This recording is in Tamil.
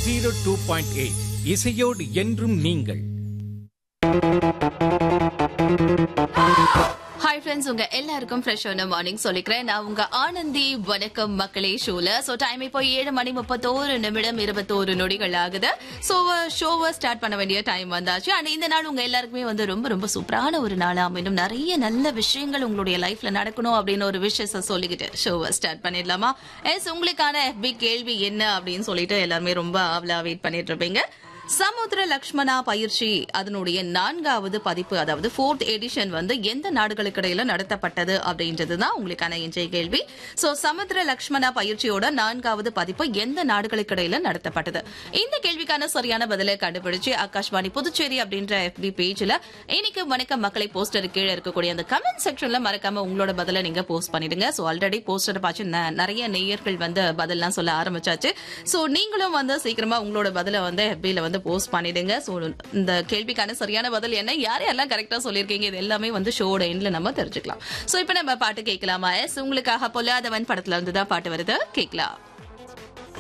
ஜீரோ டூ பாயிண்ட் எயிட் இசையோடு என்றும் நீங்கள் ஹாய் ஃப்ரெண்ட்ஸ் உங்க எல்லாருக்கும் ஃப்ரெஷ்ஷான மார்னிங் சொல்லிக்கிறேன் நான் உங்க ஆனந்தி வணக்கம் மக்களே ஷோல சோ டைம் இப்போ ஏழு மணி முப்பத்தோரு நிமிடம் இருபத்தோரு நொடிகள் ஆகுது ஸோ ஷோவை ஸ்டார்ட் பண்ண வேண்டிய டைம் வந்தாச்சு அண்ட் இந்த நாள் உங்க எல்லாருக்குமே வந்து ரொம்ப ரொம்ப சூப்பரான ஒரு நாளா இன்னும் நிறைய நல்ல விஷயங்கள் உங்களுடைய லைஃப்ல நடக்கணும் அப்படின்னு ஒரு விஷயத்த சொல்லிக்கிட்டு ஷோவை ஸ்டார்ட் பண்ணிடலாமா எஸ் உங்களுக்கான FB கேள்வி என்ன அப்படின்னு சொல்லிட்டு எல்லாருமே ரொம்ப ஆவலா வெயிட் பண்ணிட்டு இருப்பீங்க சமுத்திர லக்ஷ்மணா பயிற்சி அதனுடைய நான்காவது பதிப்பு அதாவது ஃபோர்த் எடிஷன் வந்து எந்த நாடுகளுக்கு இடையில நடத்தப்பட்டது அப்படின்றது தான் உங்களுக்கான இன்றைய கேள்வி சோ சமுத்திர லக்ஷ்மணா பயிற்சியோட நான்காவது பதிப்பு எந்த நாடுகளுக்கு இடையில நடத்தப்பட்டது இந்த கேள்விக்கான சரியான பதிலை கண்டுபிடிச்சு ஆகாஷ்வாணி புதுச்சேரி அப்படின்ற FB பேஜ்ல இன்னைக்கு வணக்கம் மக்களை போஸ்டர் கீழே இருக்கக்கூடிய அந்த கமெண்ட் செக்ஷன்ல மறக்காம உங்களோட பதிலை நீங்க போஸ்ட் பண்ணிடுங்க சோ ஆல்ரெடி போஸ்டர் பார்த்து ந- நிறைய நேயர்கள் வந்து பதில்லாம் சொல்ல ஆரம்பிச்சாச்சு சோ நீங்களும் வந்து சீக்கிரமா உங்களோட பதிலை வந்து FB ல வந்து போஸ்ட் பண்ணிடுங்க சோ இந்த கேள்விக்கான சரியான பதில் என்ன யார் யாரெல்லாம் கரெக்டா சொல்லியிருக்கீங்க இது எல்லாமே வந்து ஷோட எண்ட்ல நம்ம தெரிஞ்சுக்கலாம் சோ இப்போ நம்ம பாட்டு கேட்கலாமா எஸ் உங்களுக்காக பொல்லாதவன் படத்துல இருந்து தான் பாட்டு வருது கேட்கலாம்